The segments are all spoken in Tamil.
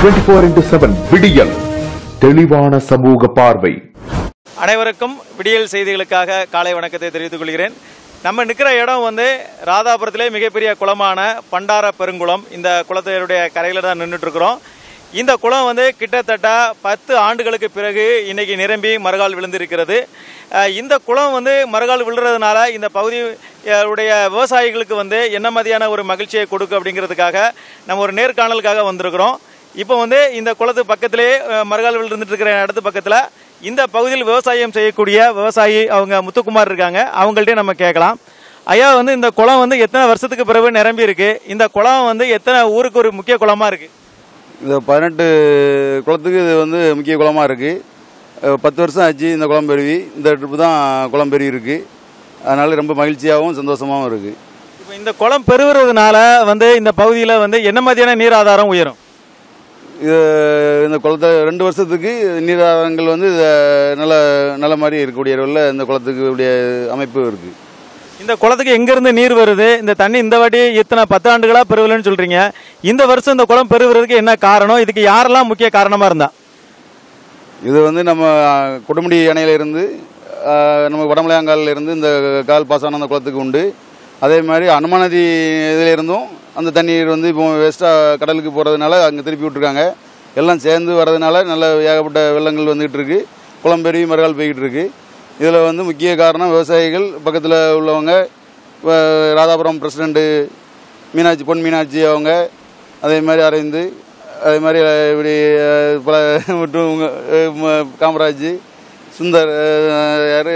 டுவெண்ட்டி ஃபோர் இன்டூ செவன் விடியல் தெளிவான சமூக பார்வை அனைவருக்கும் விடியல் செய்திகளுக்காக காலை வணக்கத்தை தெரிவித்துக் கொள்கிறேன் நம்ம நிற்கிற இடம் வந்து ராதாபுரத்திலே மிகப்பெரிய குளமான பண்டார பெருங்குளம் இந்த குளத்தினுடைய கரையில் தான் நின்றுட்டு இருக்கிறோம் இந்த குளம் வந்து கிட்டத்தட்ட பத்து ஆண்டுகளுக்கு பிறகு இன்னைக்கு நிரம்பி மறுகால் விழுந்திருக்கிறது அஹ் இந்த குளம் வந்து மறுகால் விழுறதுனால இந்த பகுதி அஹ், உடைய விவசாயிகளுக்கு வந்து என்ன மாதிரியான ஒரு மகிழ்ச்சியை கொடுக்கும் அப்படிங்கிறதுக்காக நம்ம ஒரு நேர்காணலுக்காக வந்திருக்கிறோம் இப்போ வந்து இந்த குளத்து பக்கத்திலே அஹ், மறுகால் விழுந்துட்டு இருக்கிற இடத்து பக்கத்தில் இந்த பகுதியில் விவசாயம் செய்யக்கூடிய விவசாயி அவங்க முத்துக்குமார் இருக்காங்க அவங்கள்ட்ட நம்ம கேட்கலாம் ஐயா வந்து இந்த குளம் வந்து எத்தனை வருஷத்துக்கு பிறகு நிரம்பி இருக்கு இந்த குளம் வந்து எத்தனை ஊருக்கு ஒரு முக்கிய குளமா இருக்கு இந்த பதினெட்டு குளத்துக்கு இது வந்து முக்கிய குளமாக இருக்குது பத்து வருஷம் ஆச்சு இந்த குளம் பெருவி இந்த ட்ரிப்பு தான் குளம் பெருவி இருக்குது அதனால ரொம்ப மகிழ்ச்சியாகவும் சந்தோஷமாகவும் இருக்குது இப்போ இந்த குளம் பெருகிறதுனால வந்து இந்த பகுதியில் வந்து என்ன மாதிரியான நீர் ஆதாரம் உயரும் இது இந்த குளத்தை ரெண்டு வருஷத்துக்கு நீர் ஆதாரங்கள் வந்து இத நல்ல நல்ல மாதிரி இருக்கக்கூடிய அளவில் இந்த குளத்துக்கு உடைய அமைப்பு இருக்குது இந்த குளத்துக்கு எங்கிருந்து நீர் வருது இந்த தண்ணி இந்த வாட்டி இத்தனை பத்து ஆண்டுகளா பெருகலன்னு சொல்றீங்க இந்த வருஷம் இந்த குளம் பெருகிறதுக்கு என்ன காரணம் இதுக்கு யாரெல்லாம் முக்கிய காரணமா இருந்தா இது வந்து நம்ம குடமுடி அணையில இருந்து அஹ், நம்ம வடமலையாங்காலில் இருந்து இந்த கால் பாசனம் அந்த குளத்துக்கு உண்டு அதே மாதிரி அனுமா நதி இதில் இருந்தும் அந்த தண்ணீர் வந்து இப்போ வேஸ்ட்டாக கடலுக்கு போகிறதுனால அங்கே திருப்பி விட்ருக்காங்க எல்லாம் சேர்ந்து வர்றதுனால நல்ல ஏகப்பட்ட வெள்ளங்கள் வந்துகிட்டு இருக்கு குளம் பெருகி மறுகால் போய்கிட்டு இருக்கு இதில் வந்து முக்கிய காரணம் விவசாயிகள் பக்கத்தில் உள்ளவங்க வ- ராதாபுரம் பிரசிடெண்ட்டு மீனாட்சி பொன் மீனாட்சி அவங்க அதே மாதிரி அரைந்து அதே மாதிரி அஹ், இப்படி அஹ், பல மற்றும் உங்க, அஹ், ம- காமராஜ் சுந்தர் அஹ், யாரு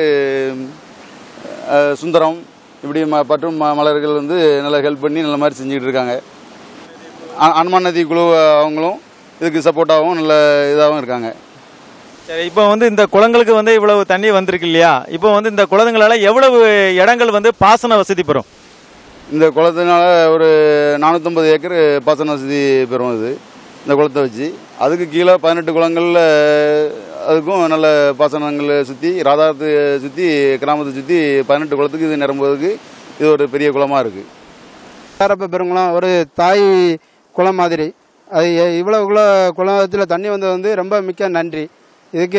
அஹ், சுந்தரம் இப்படி ம மற்றும் ம- மலர்கள் வந்து நல்லா ஹெல்ப் பண்ணி நல்ல மாதிரி செஞ்சுக்கிட்டு இருக்காங்க அ- அனுமான் நதி குழு அவங்களும் இதுக்கு சப்போர்ட்டாகவும் நல்ல இதாகவும் இருக்காங்க சரி இப்போ வந்து இந்த குளங்களுக்கு வந்து இவ்வளவு தண்ணி வந்திருக்கு இல்லையா இப்போ வந்து இந்த குளங்களால எவ்வளவு இடங்கள் வந்து பாசன வசதி பெறும் இந்த குளத்தினால ஒரு நானூற்றம்பது ஏக்கர் பாசன வசதி பெறும் இது இந்த குளத்தை வச்சு அதுக்கு கீழே பதினெட்டு குளங்களில் அதுக்கும் நல்ல பாசனங்கள் சுற்றி ராதாரத்தை சுற்றி கிராமத்தை சுற்றி பதினெட்டு குளத்துக்கு இது நிரம்புவதற்கு இது ஒரு பெரிய குளமாக இருக்குது தாரப்ப பெருங்குளம் ஒரு தாய் குளம் மாதிரி அது எ- இவ்வளவு குள குளத்தில் தண்ணி வந்தது வந்து ரொம்ப மிக்க நன்றி இதுக்கு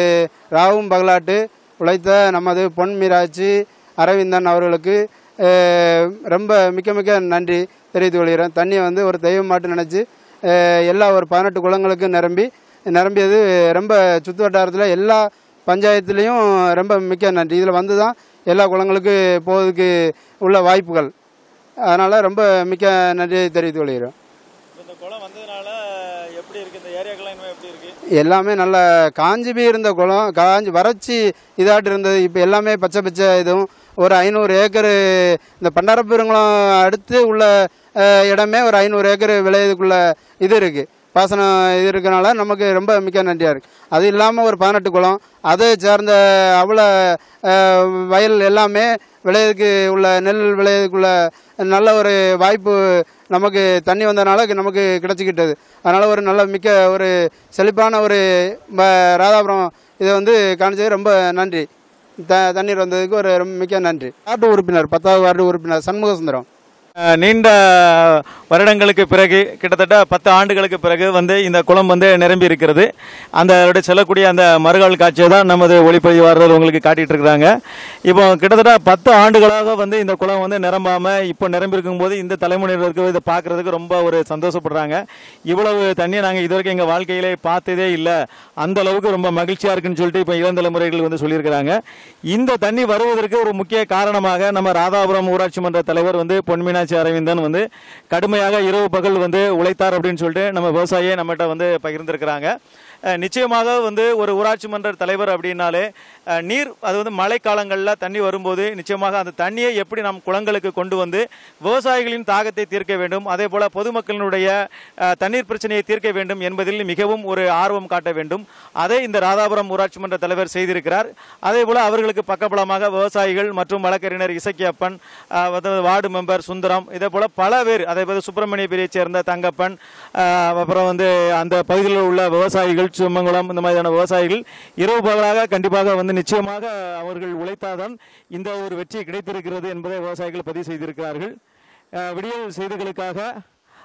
ராவும் பகலாட்டு உழைத்த நமது பொன் மீராட்சி அரவிந்தன் அவர்களுக்கு அஹ், ரொம்ப மிக்க மிக்க நன்றி தெரிவித்துக் கொள்கிறேன் தண்ணியை வந்து ஒரு தெய்வமாட்டு நினச்சி எல்லா ஒரு பதினெட்டு குளங்களுக்கு நிரம்பி நிரம்பியது ரொம்ப சுற்று வட்டாரத்தில் எல்லா பஞ்சாயத்துலேயும் ரொம்ப மிக்க நன்றி இதில் வந்து தான் எல்லா குளங்களுக்கு போவதுக்கு உள்ள வாய்ப்புகள் அதனால் ரொம்ப மிக்க நன்றியை தெரிவித்துக் கொள்கிறோம் இந்த குளம் வந்ததுனால எப்படி இருக்கு இந்த ஏரியாக்கெல்லாம் எப்படி இருக்கு எல்லாமே நல்ல காஞ்சி போய் இருந்த குளம் காஞ்சி வறட்சி இதாட்டு இருந்தது இப்போ எல்லாமே பச்சை பச்சை இதுவும் ஒரு ஐநூறு ஏக்கர் இந்த பண்டாரப்பெருங்குளம் அடுத்து உள்ள அஹ், இடமே ஒரு ஐநூறு ஏக்கர் விளையதுக்குள்ள இது இருக்குது பாசனம் இது இருக்கனால நமக்கு ரொம்ப மிக்க நன்றியாக இருக்குது அது இல்லாமல் ஒரு பதினெட்டு குளம் அதை சேர்ந்த அவ்வளோ அஹ், வயல் எல்லாமே விளையதுக்கு உள்ள நெல் விளையதுக்குள்ள நல்ல ஒரு வாய்ப்பு நமக்கு தண்ணி வந்ததுனால நமக்கு கிடச்சிக்கிட்டது அதனால் ஒரு நல்ல மிக்க ஒரு செழிப்பான ஒரு ம- ராதாபுரம் இதை வந்து காணிச்சது ரொம்ப நன்றி த தண்ணீர் வந்ததுக்கு ஒரு ரொம்ப மிக்க நன்றி வார்டு உறுப்பினர் பத்தாவது வார்டு உறுப்பினர் சண்முக சுந்தரம் அஹ் நீண்ட வருடங்களுக்கு பிறகு கிட்டத்தட்ட பத்து ஆண்டுகளுக்கு பிறகு வந்து இந்த குளம் வந்து நிரம்பி இருக்கிறது அந்த அதோட செல்லக்கூடிய அந்த மறுகால் காட்சியை தான் நமது ஒளிப்பதிவாளர்கள் உங்களுக்கு காட்டிட்டு இருக்கிறாங்க இப்போ கிட்டத்தட்ட பத்து ஆண்டுகளாக வந்து இந்த குளம் வந்து நிரம்பாம இப்போ நிரம்பி இருக்கும்போது இந்த தலைமுறையினருக்கு இதை பார்க்கறதுக்கு ரொம்ப ஒரு சந்தோஷப்படுறாங்க இவ்வளவு தண்ணியை நாங்கள் இதுவரைக்கும் எங்கள் வாழ்க்கையிலே பார்த்ததே இல்லை அந்த அளவுக்கு ரொம்ப மகிழ்ச்சியா இருக்குன்னு சொல்லிட்டு இப்போ இளம் தலைமுறைகள் வந்து சொல்லியிருக்கிறாங்க இந்த தண்ணி வருவதற்கு ஒரு முக்கிய காரணமாக நம்ம ராதாபுரம் ஊராட்சி மன்ற தலைவர் வந்து பொன்மீனாட்சி அரவிந்தன் வந்து கடுமையாக இரவு பகல் வந்து உழைத்தார் அப்படின்னு சொல்லிட்டு நம்ம விவசாயியை நம்மகிட்ட வந்து பகிர்ந்திருக்கிறாங்க அஹ் நிச்சயமாக வந்து ஒரு ஊராட்சி மன்ற தலைவர் அப்படின்னாலே அஹ் நீர் அது வந்து மழைக்காலங்களில் தண்ணி வரும்போது நிச்சயமாக அந்த தண்ணியை எப்படி நாம் குளங்களுக்கு கொண்டு வந்து விவசாயிகளின் தாகத்தை தீர்க்க வேண்டும் அதே போல பொதுமக்களினுடைய அஹ், தண்ணீர் பிரச்சனையை தீர்க்க வேண்டும் என்பதில் மிகவும் ஒரு ஆர்வம் காட்ட வேண்டும் அதை இந்த ராதாபுரம் ஊராட்சி மன்ற தலைவர் செய்திருக்கிறார் அதே போல அவர்களுக்கு பக்கபலமாக விவசாயிகள் மற்றும் வழக்கறிஞர் இசக்கியப்பன் அஹ், அதாவது வார்டு மெம்பர் சுந்தரம் இதே போல பல பேர் அதே போல சுப்பிரமணிய பிரிவைச் சேர்ந்த தங்கப்பன் அஹ், அப்புறம் வந்து அந்த பகுதியில் உள்ள விவசாயிகள் சுமங்குளம் இந்த மாதிரியான விவசாயிகள் இரவு பகலாக கண்டிப்பாக வந்து நிச்சயமாக அவர்கள் உழைத்தாதான் இந்த ஒரு வெற்றி கிடைத்திருக்கிறது என்பதை விவசாயிகள் பதிவு செய்திருக்கிறார்கள் அஹ், விடியல் செய்திகளுக்காக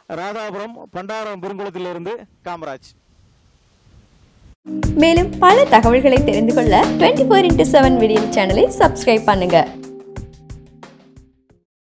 ராதாபுரம் பண்டாரம் பெருங்குளத்திலிருந்து காமராஜ் மேலும் பல தகவல்களை தெரிந்து கொள்ள twenty four into seven video சேனலை சப்ஸ்கிரைப் பண்ணுங்க